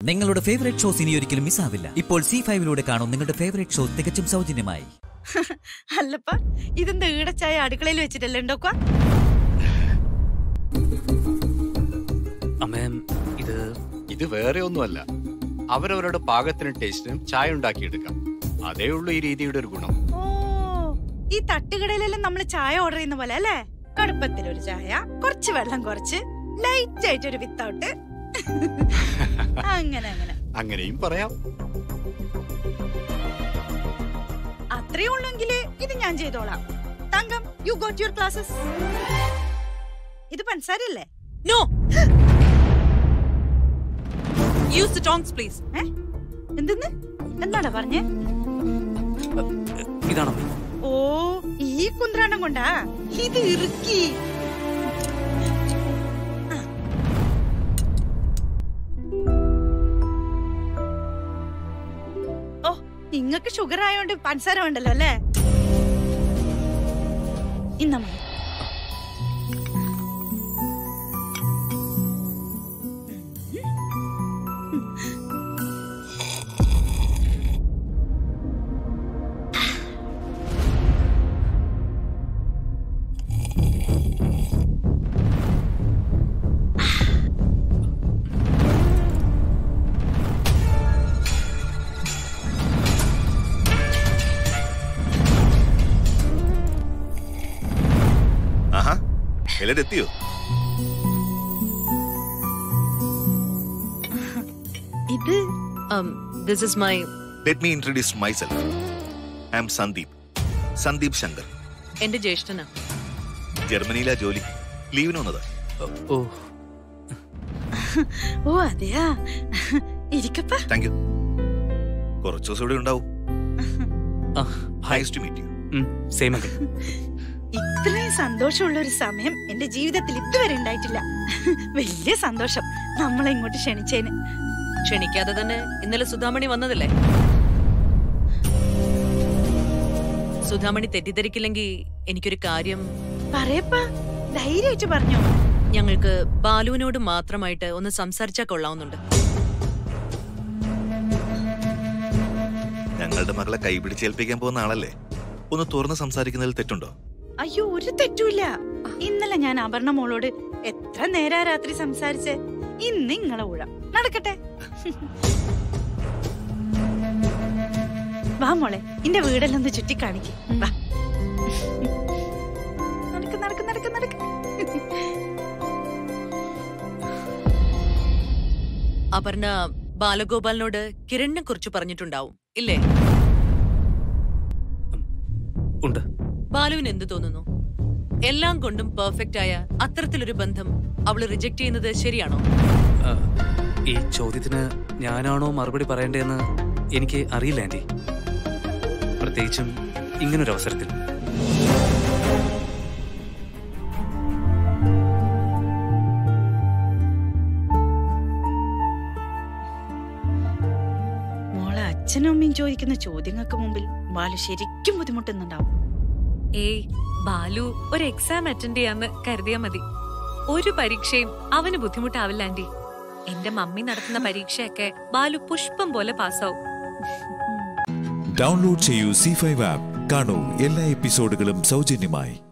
നിങ്ങളുടെ favourite shows ഇനി ഒരിക്കലും മിസ്സാവില്ല ഇപ്പോൾ സി ഫൈവിലൂടെ കാണും നിങ്ങളുടെ ഫേവറേറ്റ് ഷോ തികച്ചും സൗജന്യമായി അല്ലപ്പ ഇതെന്താ ഈടച്ചായ അടുക്കളയിൽ വെച്ചിട്ടല്ലേ ഉണ്ടാക്കുക അമ്മേ ഇത് ഇത് വേറെ ഒന്നുമല്ല അവരവരുടെ പാകത്തിനും ടേസ്റ്റിനും ചായ ഉണ്ടാക്കിയെടുക്കാം അതേ ഉള്ളൂ ഈ രീതിയുടെ ഒരു ഗുണം ഓ ഈ തട്ടുകടയിലെല്ലാം നമ്മൾ ചായ ഓർഡർ ചെയ്യുന്ന പോലെ അല്ലേ കടുപ്പത്തിൽ ഒരു ചായ കുറച്ച് വെള്ളം കുറച്ച് ലൈറ്റ് ആയിട്ട് ഒരു വിത്തൗട്ട് അങ്ങനെ അങ്ങനെ അങ്ങനെയും പറയാം അത്രേ ഉള്ളെങ്കിൽ ഇത് ഞാൻ ചെയ്തോളാം Thankam you got your classes ഇത് പഞ്ചസാരല്ലേ no use the tongs please ഏ എന്തെന്ന് എന്താടാ പറഞ്ഞേ ഇതാണോ ഓ ഈ കുന്ത്രാണ്ടം കൊണ്ടാ ഇത് ഇറുക്കി ആ. ഓ നിങ്ങക്ക് ഷുഗർ ആയോണ്ട് പഞ്ചസാര ഉണ്ടല്ലോ അല്ലേ ഇന്നമ്മ ആഹാ എല്ലാരും എത്തിയോ ഇത് this is my let me introduce myself I am Sandeep Sandeep Shankar എന്റെ ജ്യേഷ്ഠനാ ജർമ്മനിയിലാ ജോലി ലീവിന് വന്നതാ ഓ ഓ അതെയാ ഇരിക്കപ്പ താങ്ക് യു കുറച്ചു ദിവസം ഇവിടെ ഉണ്ടാവും ആ, hi nice to meet you same uncle ഇത്രയും സന്തോഷമുള്ള ഒരു സമയം എന്റെ ജീവിതത്തിൽ ഇതുവരെ ഉണ്ടായിട്ടില്ല വലിയ സന്തോഷം നമ്മളെ ഇങ്ങോട്ട് ക്ഷണിച്ചേന് ക്ഷണിക്കാതെ തന്നെ ഇന്നലെ സുധാമണി വന്നതല്ലേ സുധാമണി തെറ്റിദ്ധരിക്കില്ലെങ്കിൽ എനിക്കൊരു കാര്യം പറയപ്പാ ധൈര്യമായിട്ട് പറഞ്ഞോ ഞങ്ങൾക്ക് ബാലുവിനോട് മാത്രമായിട്ട് ഒന്ന് സംസാരിച്ചാൽ കൊള്ളാവുന്നുണ്ട് ഞങ്ങളുടെ മകളെ കൈപിടിച്ചേൽപ്പിക്കാൻ പോകുന്ന ആളല്ലേ ഒന്ന് തുറന്ന് സംസാരിക്കുന്നതിൽ തെറ്റുണ്ടോ അയ്യോ ഒരു തെറ്റുമില്ല ഇന്നലെ ഞാൻ അപർണ മോളോട് എത്ര നേരാ രാത്രി സംസാരിച്ച് ഇന്ന് ഇങ്ങളെ ഊഴം നടക്കട്ടെ വാ മോളെ ഇന്റെ വീടെല്ലാം ഒന്ന് ചുറ്റി കാണിക്ക് വാ നടക്ക് നടക്ക് നടക്ക് നടക്ക് അപർണ ബാലഗോപാലിനോട് കിരണിനെ കുറിച്ച് പറഞ്ഞിട്ടുണ്ടാവും ഇല്ലേ ഉണ്ട് ബാലുവിന് എന്ത് തോന്നുന്നു എല്ലാം കൊണ്ടും പെർഫെക്റ്റ് ആയ അത്തരത്തിലൊരു ബന്ധം അവള് റിജക്ട് ചെയ്യുന്നത് ശരിയാണോ ആ, ഈ ചോദ്യത്തിന് ഞാനാണോ മറുപടി പറയേണ്ടതെന്ന് എനിക്ക് അറിയില്ല ആന്റി പ്രത്യേകിച്ചും ഇങ്ങനൊരു അവസരത്തിൽ മോളെ അച്ഛനും അമ്മയും ചോദിക്കുന്ന ചോദ്യങ്ങൾക്ക് മുമ്പിൽ ബാലു ശരിക്കും ബുദ്ധിമുട്ടുന്നുണ്ടാവും ഏയ് ബാലു ഒരു എക്സാം അറ്റൻഡ് ചെയ്യാന്ന് കരുതിയാ മതി ഒരു പരീക്ഷയും അവന് ബുദ്ധിമുട്ടാവില്ല ആന്റി എന്റെ മമ്മി നടത്തുന്ന പരീക്ഷയൊക്കെ ബാലു പുഷ്പം പോലെ പാസ്സാവും ഡൗൺലോഡ് ചെയ്യൂ സി ഫൈവ് ആപ്പ് കാണൂ എല്ലാ എപ്പിസോഡുകളും സൗജന്യമായി